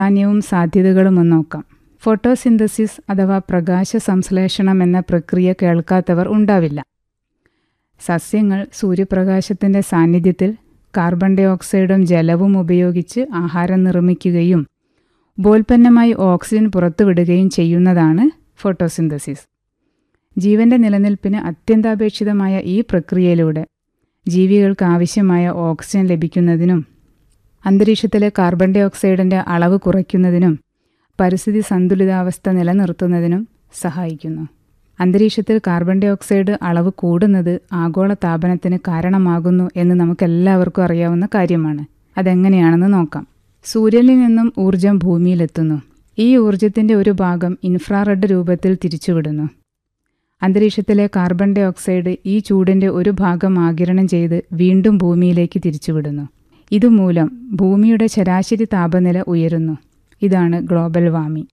പ്രാധാന്യവും സാധ്യതകളും ഒന്ന് നോക്കാം ഫോട്ടോസിന്തസിസ് അഥവാ പ്രകാശ സംശ്ലേഷണം എന്ന പ്രക്രിയ കേൾക്കാത്തവർ ഉണ്ടാവില്ല സസ്യങ്ങൾ സൂര്യപ്രകാശത്തിൻ്റെ സാന്നിധ്യത്തിൽ കാർബൺ ഡൈ ഓക്സൈഡും ജലവും ഉപയോഗിച്ച് ആഹാരം നിർമ്മിക്കുകയും ഉപോൽപ്പന്നമായി ഓക്സിജൻ പുറത്തുവിടുകയും ചെയ്യുന്നതാണ് ഫോട്ടോസിന്തസിസ് ജീവന്റെ നിലനിൽപ്പിന് അത്യന്താപേക്ഷിതമായ ഈ പ്രക്രിയയിലൂടെ ജീവികൾക്ക് ആവശ്യമായ ഓക്സിജൻ ലഭിക്കുന്നതിനും അന്തരീക്ഷത്തിലെ കാർബൺ ഡൈ ഓക്സൈഡിൻ്റെ അളവ് കുറയ്ക്കുന്നതിനും പരിസ്ഥിതി സന്തുലിതാവസ്ഥ നിലനിർത്തുന്നതിനും സഹായിക്കുന്നു അന്തരീക്ഷത്തിൽ കാർബൺ ഡൈ ഓക്സൈഡ് അളവ് കൂടുന്നത് ആഗോള താപനത്തിന് കാരണമാകുന്നു എന്ന് നമുക്കെല്ലാവർക്കും അറിയാവുന്ന കാര്യമാണ് അതെങ്ങനെയാണെന്ന് നോക്കാം സൂര്യനിൽ നിന്നും ഊർജം ഭൂമിയിലെത്തുന്നു ഈ ഊർജത്തിന്റെ ഒരു ഭാഗം ഇൻഫ്രാറെഡ് രൂപത്തിൽ തിരിച്ചുവിടുന്നു അന്തരീക്ഷത്തിലെ കാർബൺ ഡൈ ഓക്സൈഡ് ഈ ചൂടിന്റെ ഒരു ഭാഗം ആകിരണം ചെയ്ത് വീണ്ടും ഭൂമിയിലേക്ക് തിരിച്ചുവിടുന്നു ഇതുമൂലം ഭൂമിയുടെ ശരാശരി താപനില ഉയരുന്നു ഇതാണ് ഗ്ലോബൽ വാർമിംഗ്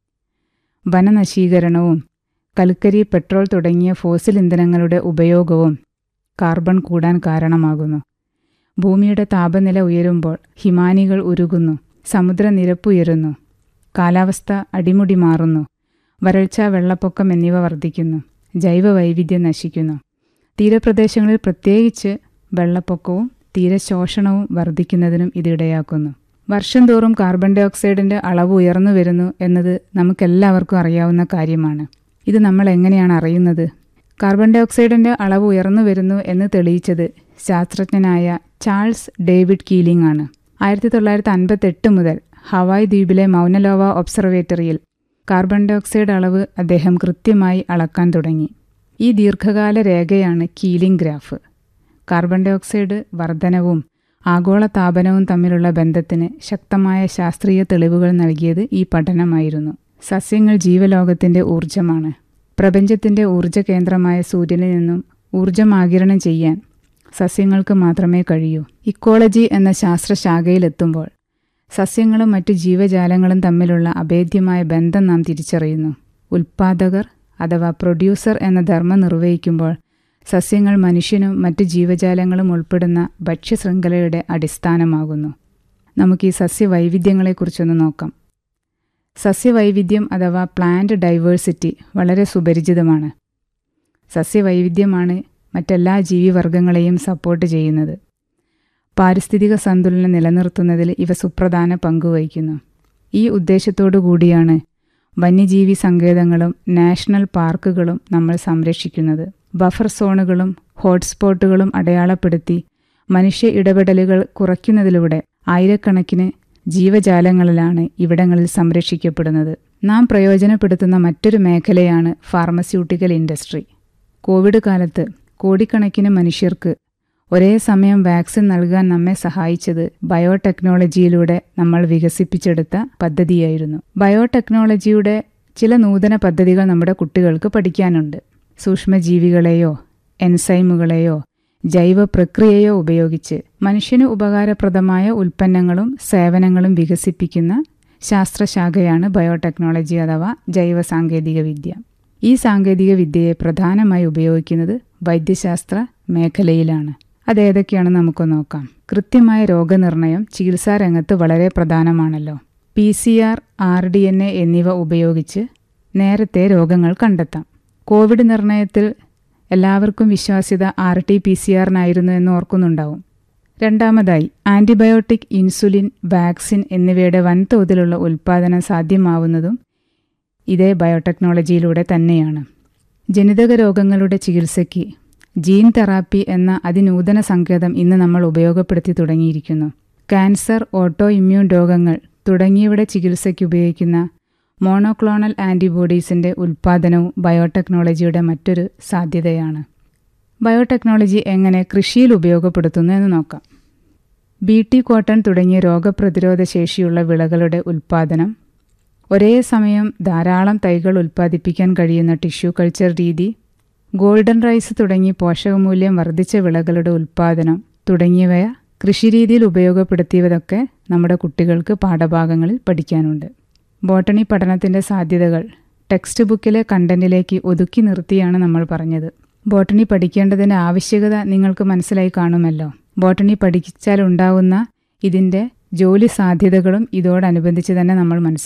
വനനശീകരണവും കൽക്കരി പെട്രോൾ തുടങ്ങിയ ഫോസിൽ ഇന്ധനങ്ങളുടെ ഉപയോഗവും കാർബൺ കൂടാൻ കാരണമാകുന്നു ഭൂമിയുടെ താപനില ഉയരുമ്പോൾ ഹിമാനികൾ ഉരുകുന്നു സമുദ്രനിരപ്പ് ഉയരുന്നു കാലാവസ്ഥ അടിമുടി മാറുന്നു വരൾച്ച വെള്ളപ്പൊക്കം എന്നിവ വർദ്ധിക്കുന്നു ജൈവ വൈവിധ്യം നശിക്കുന്നു തീരപ്രദേശങ്ങളിൽ പ്രത്യേകിച്ച് വെള്ളപ്പൊക്കവും തീരശോഷണവും വർദ്ധിക്കുന്നതിനും ഇതിടയാക്കുന്നു വർഷം തോറും കാർബൺ ഡൈ ഓക്സൈഡിന്റെ അളവ് ഉയർന്നു വരുന്നു എന്നത് നമുക്കെല്ലാവർക്കും അറിയാവുന്ന കാര്യമാണ് ഇത് നമ്മൾ എങ്ങനെയാണ് അറിയുന്നത് കാർബൺ ഡൈ ഓക്സൈഡിന്റെ അളവ് ഉയർന്നു വരുന്നു എന്ന് തെളിയിച്ചത് ശാസ്ത്രജ്ഞനായ ചാൾസ് ഡേവിഡ് കീലിംഗ് ആണ് ആയിരത്തി തൊള്ളായിരത്തി അൻപത്തെട്ട് മുതൽ ഹവായ് ദ്വീപിലെ മൗനലോവ ഒബ്സർവേറ്ററിയിൽ കാർബൺ ഡൈ ഓക്സൈഡ് അളവ് അദ്ദേഹം കൃത്യമായി അളക്കാൻ തുടങ്ങി ഈ ദീർഘകാല രേഖയാണ് Keeling graph carbon dioxide വർധനവും ആഗോള താപനവും തമ്മിലുള്ള ബന്ധത്തിന് ശക്തമായ ശാസ്ത്രീയ തെളിവുകൾ നൽകിയത് ഈ പഠനമായിരുന്നു സസ്യങ്ങൾ ജീവലോകത്തിന്റെ ഊർജമാണ് പ്രപഞ്ചത്തിന്റെ ഊർജ കേന്ദ്രമായ സൂര്യനിൽ നിന്നും ഊർജം ആകിരണം ചെയ്യാൻ സസ്യങ്ങൾക്ക് മാത്രമേ കഴിയൂ ഇക്കോളജി എന്ന ശാസ്ത്രശാഖയിലെത്തുമ്പോൾ സസ്യങ്ങളും മറ്റു ജീവജാലങ്ങളും തമ്മിലുള്ള അഭേദ്യമായ ബന്ധം നാം തിരിച്ചറിയുന്നു ഉൽപാദകർ അഥവാ പ്രൊഡ്യൂസർ എന്ന ധർമ്മം നിർവഹിക്കുമ്പോൾ സസ്യങ്ങൾ മനുഷ്യനും മറ്റു ജീവജാലങ്ങളും ഉൾപ്പെടുന്ന ഭക്ഷ്യശൃംഖലയുടെ അടിസ്ഥാനമാകുന്നു നമുക്ക് ഈ സസ്യവൈവിധ്യങ്ങളെക്കുറിച്ചൊന്ന് നോക്കാം സസ്യവൈവിധ്യം അഥവാ പ്ലാന്റ് ഡൈവേഴ്സിറ്റി വളരെ സുപരിചിതമാണ് സസ്യവൈവിധ്യമാണ് മറ്റെല്ലാ ജീവിവർഗങ്ങളെയും സപ്പോർട്ട് ചെയ്യുന്നത് പാരിസ്ഥിതിക സന്തുലനം നിലനിർത്തുന്നതിൽ ഇവ സുപ്രധാന പങ്കുവഹിക്കുന്നു ഈ ഉദ്ദേശത്തോടു കൂടിയാണ് വന്യജീവി സങ്കേതങ്ങളും നാഷണൽ പാർക്കുകളും നമ്മൾ സംരക്ഷിക്കുന്നത് ബഫർ സോണുകളും ഹോട്ട്സ്പോട്ടുകളും അടയാളപ്പെടുത്തി മനുഷ്യ ഇടപെടലുകൾ കുറയ്ക്കുന്നതിലൂടെ ആയിരക്കണക്കിന് ജീവജാലങ്ങളിലാണ് ഇവിടങ്ങളിൽ സംരക്ഷിക്കപ്പെടുന്നത് നാം പ്രയോജനപ്പെടുത്തുന്ന മറ്റൊരു മേഖലയാണ് ഫാർമസ്യൂട്ടിക്കൽ ഇൻഡസ്ട്രി കോവിഡ് കാലത്ത് കോടിക്കണക്കിന് മനുഷ്യർക്ക് ഒരേ സമയം വാക്സിൻ നൽകാൻ നമ്മെ സഹായിച്ചത് ബയോടെക്നോളജിയിലൂടെ നമ്മൾ വികസിപ്പിച്ചെടുത്ത പദ്ധതിയായിരുന്നു ബയോടെക്നോളജിയുടെ ചില നൂതന പദ്ധതികൾ നമ്മുടെ കുട്ടികൾക്ക് പഠിക്കാനുണ്ട് സൂക്ഷ്മജീവികളെയോ എൻസൈമുകളെയോ ജൈവ പ്രക്രിയയോ ഉപയോഗിച്ച് മനുഷ്യന് ഉപകാരപ്രദമായ ഉൽപ്പന്നങ്ങളും സേവനങ്ങളും വികസിപ്പിക്കുന്ന ശാസ്ത്രശാഖയാണ് ബയോടെക്നോളജി അഥവാ ജൈവ സാങ്കേതിക വിദ്യ ഈ സാങ്കേതിക വിദ്യയെ പ്രധാനമായി ഉപയോഗിക്കുന്നത് വൈദ്യശാസ്ത്ര മേഖലയിലാണ് അതേതൊക്കെയാണെന്ന് നമുക്ക് നോക്കാം കൃത്യമായ രോഗനിർണയം ചികിത്സാ രംഗത്ത് വളരെ പ്രധാനമാണല്ലോ P C R R D N A എന്നിവ ഉപയോഗിച്ച് നേരത്തെ രോഗങ്ങൾ കണ്ടെത്താം കോവിഡ് നിർണയത്തിൽ എല്ലാവർക്കും വിശ്വാസ്യത ആർ ടി പി സി ആറിനായിരുന്നു എന്ന് ഓർക്കുന്നുണ്ടാവും രണ്ടാമതായി ആൻറ്റിബയോട്ടിക് ഇൻസുലിൻ വാക്സിൻ എന്നിവയുടെ വൻതോതിലുള്ള ഉൽപ്പാദനം സാധ്യമാവുന്നതും ഇതേ ബയോടെക്നോളജിയിലൂടെ തന്നെയാണ് ജനിതക രോഗങ്ങളുടെ ചികിത്സയ്ക്ക് ജീൻ തെറാപ്പി എന്ന അതിനൂതന സങ്കേതം ഇന്ന് നമ്മൾ ഉപയോഗപ്പെടുത്തി തുടങ്ങിയിരിക്കുന്നു ക്യാൻസർ ഓട്ടോ ഇമ്മ്യൂൺ രോഗങ്ങൾ തുടങ്ങിയവയുടെ ചികിത്സയ്ക്ക് ഉപയോഗിക്കുന്ന മോണോക്ലോണൽ ആൻറ്റിബോഡീസിൻ്റെ ഉൽപ്പാദനവും ബയോടെക്നോളജിയുടെ മറ്റൊരു സാധ്യതയാണ് ബയോടെക്നോളജി എങ്ങനെ കൃഷിയിൽ ഉപയോഗപ്പെടുത്തുന്നു എന്ന് നോക്കാം ബി ടി കോട്ടൺ തുടങ്ങിയ രോഗപ്രതിരോധ ശേഷിയുള്ള വിളകളുടെ ഉൽപ്പാദനം ഒരേ സമയം ധാരാളം തൈകൾ ഉൽപ്പാദിപ്പിക്കാൻ കഴിയുന്ന ടിഷ്യൂ കൾച്ചർ രീതി ഗോൾഡൻ റൈസ് തുടങ്ങി പോഷകമൂല്യം വർദ്ധിച്ച വിളകളുടെ ഉൽപ്പാദനം തുടങ്ങിയവ കൃഷിരീതിയിൽ ഉപയോഗപ്പെടുത്തിയതൊക്കെ നമ്മുടെ കുട്ടികൾക്ക് പാഠഭാഗങ്ങളിൽ പഠിക്കാനുണ്ട് ബോട്ടണി പഠനത്തിൻ്റെ സാധ്യതകൾ ടെക്സ്റ്റ് ബുക്കിലെ കണ്ടന്റിലേക്ക് ഒതുക്കി നിർത്തിയാണ് നമ്മൾ പറഞ്ഞത് ബോട്ടണി പഠിക്കേണ്ടതിൻ്റെ ആവശ്യകത നിങ്ങൾക്ക് മനസ്സിലായി കാണുമല്ലോ ബോട്ടണി പഠിച്ചാലുണ്ടാവുന്ന ഇതിൻ്റെ ജോലി സാധ്യതകളും ഇതോടനുബന്ധിച്ച് തന്നെ നമ്മൾ മനസ്സിലാക്കി